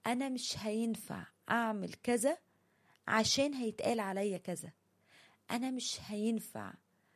انا مش هينفع اعمل كذا عشان هيتقال عليا كذا انا مش هينفع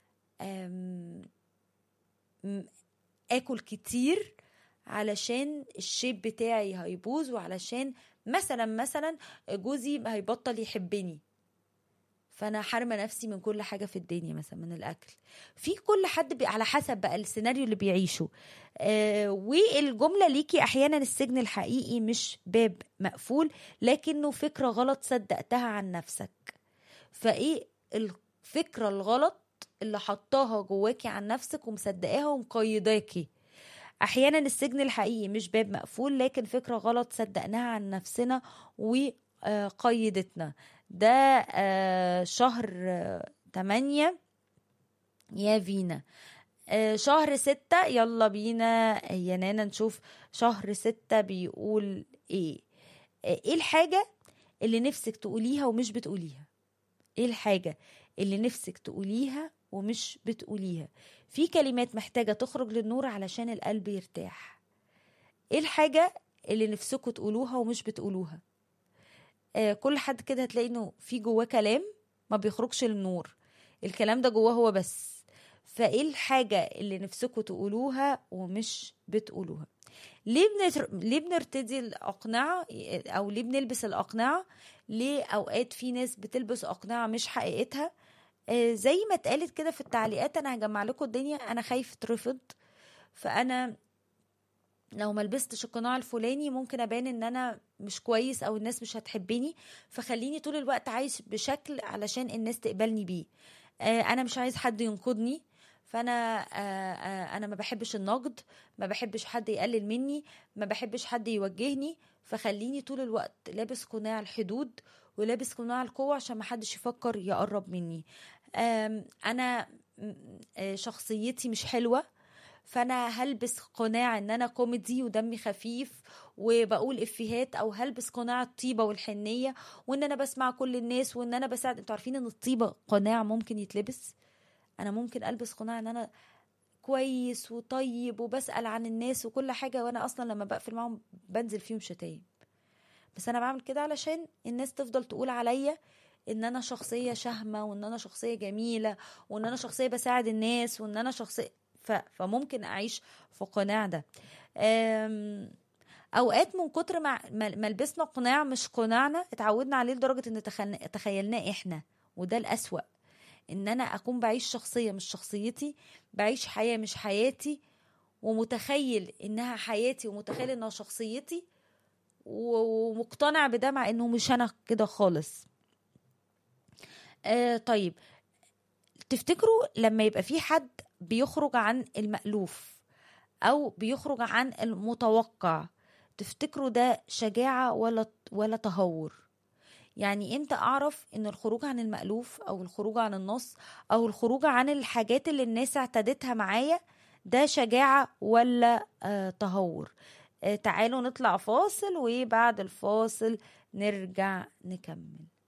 أم م- اكل كتير علشان الشيب بتاعي هيبوظ وعلشان مثلا مثلا جوزي هيبطل يحبني فانا حارمه نفسي من كل حاجه في الدنيا مثلا من الاكل في كل حد بي على حسب بقى السيناريو اللي بيعيشه آه والجمله ليكي احيانا السجن الحقيقي مش باب مقفول لكنه فكره غلط صدقتها عن نفسك فايه الفكره الغلط اللي حطاها جواكي عن نفسك ومصدقاها ومقيداكي احيانا السجن الحقيقي مش باب مقفول لكن فكره غلط صدقناها عن نفسنا وقيدتنا ده آه، شهر آه، تمانية يا فينا آه، شهر ستة يلا بينا يا نانا نشوف شهر ستة بيقول ايه آه، ايه الحاجة اللي نفسك تقوليها ومش بتقوليها ايه الحاجة اللي نفسك تقوليها ومش بتقوليها في كلمات محتاجة تخرج للنور علشان القلب يرتاح ايه الحاجة اللي نفسكوا تقولوها ومش بتقولوها آه كل حد كده هتلاقي انه في جواه كلام ما بيخرجش للنور الكلام ده جواه هو بس فايه الحاجة اللي نفسكوا تقولوها ومش بتقولوها ليه بنتر... ليه بنرتدي الأقنعة أو ليه بنلبس الأقنعة ليه أوقات في ناس بتلبس أقنعة مش حقيقتها آه زي ما اتقالت كده في التعليقات أنا هجمع لكم الدنيا أنا خايف اترفض فأنا لو ما لبستش القناع الفلاني ممكن ابان ان انا مش كويس او الناس مش هتحبني فخليني طول الوقت عايش بشكل علشان الناس تقبلني بيه آه انا مش عايز حد ينقدني فانا آه آه انا ما بحبش النقد ما بحبش حد يقلل مني ما بحبش حد يوجهني فخليني طول الوقت لابس قناع الحدود ولابس قناع القوة عشان ما حدش يفكر يقرب مني آم، انا م- آه، شخصيتي مش حلوه فانا هلبس قناع ان انا كوميدي ودمي خفيف وبقول افيهات او هلبس قناع الطيبه والحنيه وان انا بسمع كل الناس وان انا بساعد انتوا عارفين ان الطيبه قناع ممكن يتلبس انا ممكن البس قناع ان انا كويس وطيب وبسال عن الناس وكل حاجه وانا اصلا لما بقفل معاهم بنزل فيهم شتايم بس انا بعمل كده علشان الناس تفضل تقول عليا ان انا شخصيه شهمه وان انا شخصيه جميله وان انا شخصيه بساعد الناس وان انا شخصيه ف... فممكن اعيش في القناع ده أم... اوقات من كتر ما ما ما لبسنا قناع مش قناعنا اتعودنا عليه لدرجه ان تخن... تخيلناه احنا وده الاسوأ ان انا اكون بعيش شخصيه مش شخصيتي بعيش حياه مش حياتي ومتخيل انها حياتي ومتخيل انها شخصيتي و- ومقتنع بده مع انه مش انا كده خالص آه طيب تفتكروا لما يبقى في حد بيخرج عن المألوف او بيخرج عن المتوقع تفتكروا ده شجاعة ولا ولا تهور يعني امتى اعرف ان الخروج عن المألوف او الخروج عن النص او الخروج عن الحاجات اللي الناس اعتادتها معايا ده شجاعة ولا آه تهور آه تعالوا نطلع فاصل وبعد الفاصل نرجع نكمل